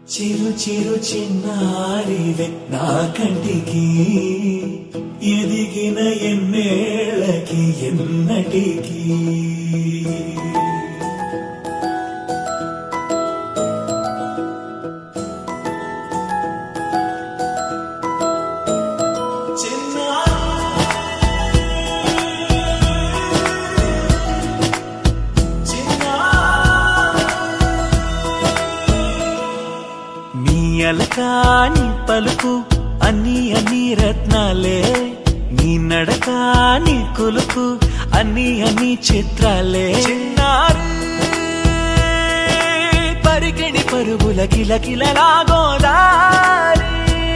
చిరు చిరు చిన్నారివే నా కంటికి ఎదిగిన ఎన్నేళ్ళకి ఎన్నటికి నీ అలకాని పలుకు అన్ని అన్ని రత్నాలే నీ నడక నీ కులుకు అన్ని అన్ని చిత్రాలే చిన్నారు పరికిణి పరుగుల కిల కిలలాగోదారి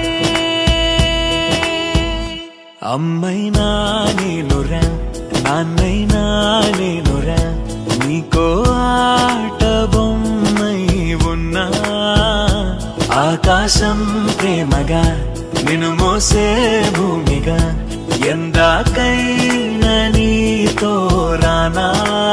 అమ్మైనా నేనురా నాన్నైనా నేనురా నీకో ఆట బొమ్మై ఉన్నా ఆకాశం ప్రేమగా నిన్ను మోసే భూమిగా ఎందాకైనా నీతో రానా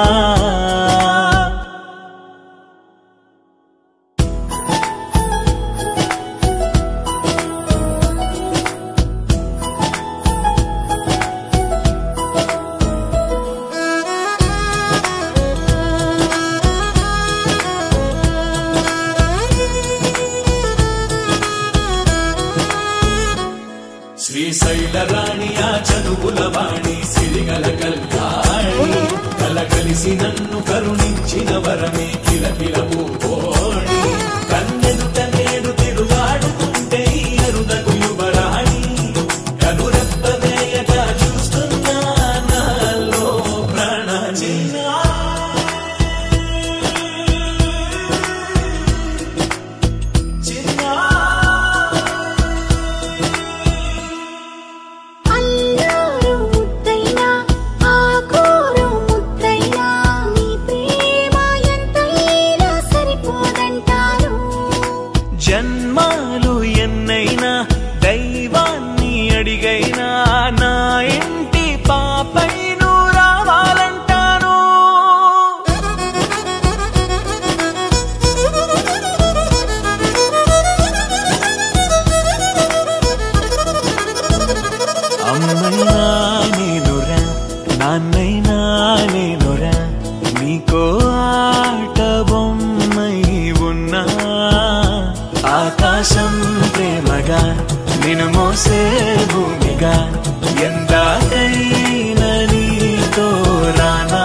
శ్రీశైల రాణి ఆ చదువుల వాణి సిరిగల కల్కాణి కల కలిసి నన్ను కరుణించిన వరమే కిలకిల పూకోణి కన్నెదుట నేడు తిరుగాడుతుంటే ఈ అరుదకు యువరాణి కనురెప్ప వేయగా చూస్తున్నా నాలో ప్రాణ చిన్నా అల్లారు ముద్దైనా ఆకూరు ముద్దైనా నీ ప్రేమ ఎంతైనా సరిపోదంటారు జన్మాలు ఎన్నైనా దైవాన్ని అడిగైనా నా ఇంటి పాపై నువ్వు రావాలంటాను అమ్మైనా నేనురా నాన్నైనా నేనురా నీకో ఆట బొమ్మై ఉన్నా ఆకాశం ప్రేమగా నిన్ను మోసే భూమిగా ఎందాకైనా నీతో రానా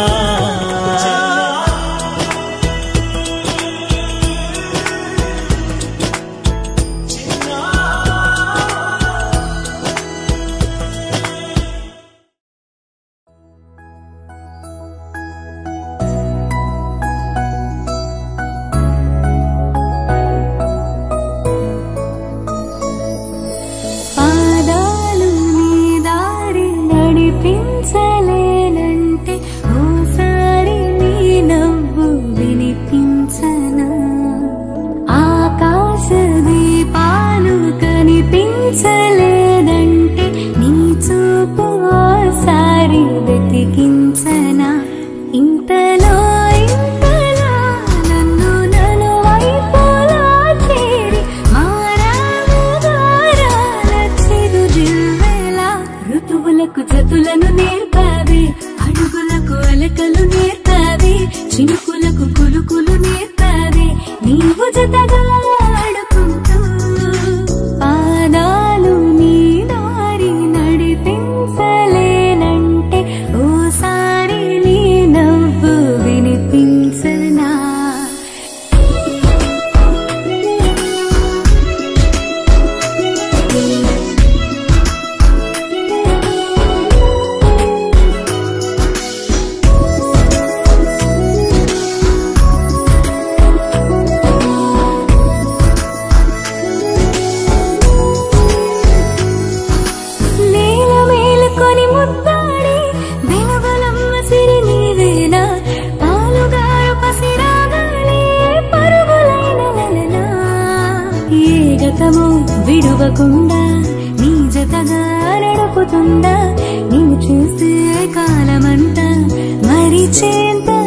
పాదాలు నీ దారి నడిపించలేనంటే ఓసారి నీ నవ్వు వినిపించనా ఆకాశ దీపాలు కనిపించలేదంటే నీ చూపు ఓసారి వెతికించనా ఇంతలో ఇంతలా నన్ను నలువైపులా చేరి మారాముదారాల చిరుజివ్వెలా ఋతువులకు జతులను నేర్పావి అడుగులకు అలకలు నేర్పావి చినుకులకు కులుకులు నేర్పావి నీవు జతగా ఆడుకుంటూ పాదాలు నీ దారి నడిపించలేనంటే ఓసారి నీ నవ్వు వినిపించనా నేల మేలుకొని ముద్దాడి వెలుగులమ్మ సిరి నీవేనా పాలుగారు పసిరాగాలి పరుగులైన నెలనా ఏ గతము విడువకుండా నీ జతగా నడుపుతుందా నిన్ను చూస్తే కాలమంతా మరిచేంత